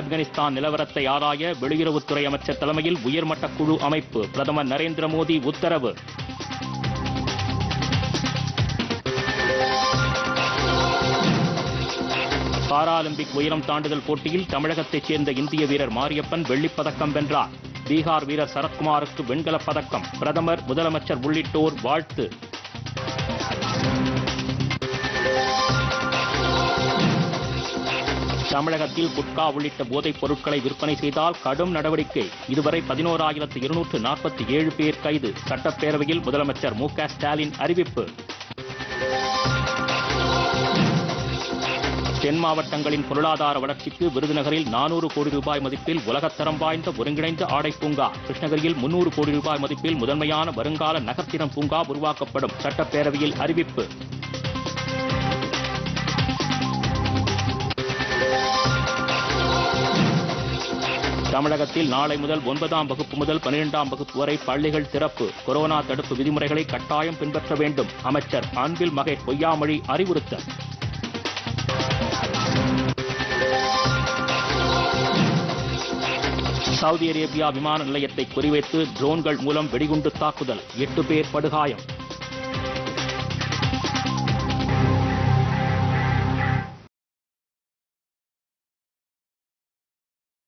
ஆப்கானிஸ்தான் நிலவரத்தை ஆராய வெளியுறவுத்துறை அமைச்சர் தலைமையில் உயர்மட்ட குழு அமைப்பு பிரதமர் நரேந்திர மோடி உத்தரவு பாராலிம்பிக் உயரம் தாண்டுதல் போட்டியில் தமிழகத்தைச் சேர்ந்த இந்திய வீரர் மாரியப்பன் வெள்ளிப் பதக்கம் வென்றார் பீகார் வீரர் சரத்குமாருக்கு வெண்கலப் பதக்கம் பிரதமர் முதலமைச்சர் உள்ளிட்டோர் வாழ்த்து தமிழகத்தில் குட்கா உள்ளிட்ட போதைப் பொருட்களை விற்பனை செய்தால் கடும் நடவடிக்கை இதுவரை பதினோராயிரத்து இருநூற்று நாற்பத்தி ஏழு பேர் கைது சட்டப்பேரவையில் முதலமைச்சர் மு க ஸ்டாலின் அறிவிப்பு தென் மாவட்டங்களின் பொருளாதார வளர்ச்சிக்கு விருதுநகரில் நானூறு கோடி ரூபாய் மதிப்பில் உலகத்தரம் வாய்ந்த ஒருங்கிணைந்த ஆடை பூங்கா கிருஷ்ணகிரியில் முன்னூறு கோடி ரூபாய் மதிப்பில் முதன்மையான வருங்கால நகர்த்திறன் பூங்கா உருவாக்கப்படும் சட்டப்பேரவையில் அறிவிப்பு தமிழகத்தில் நாளை முதல் ஒன்பதாம் வகுப்பு முதல் பனிரெண்டாம் வகுப்பு வரை பள்ளிகள் திறப்பு கொரோனா தடுப்பு விதிமுறைகளை கட்டாயம் பின்பற்ற வேண்டும் அமைச்சர் அன்பில் மகேஷ் பொய்யாமொழி அறிவுறுத்தல் சவுதி அரேபியா விமான நிலையத்தை குறிவைத்து ட்ரோன்கள் மூலம் வெடிகுண்டு தாக்குதல் எட்டு பேர் படுகாயம்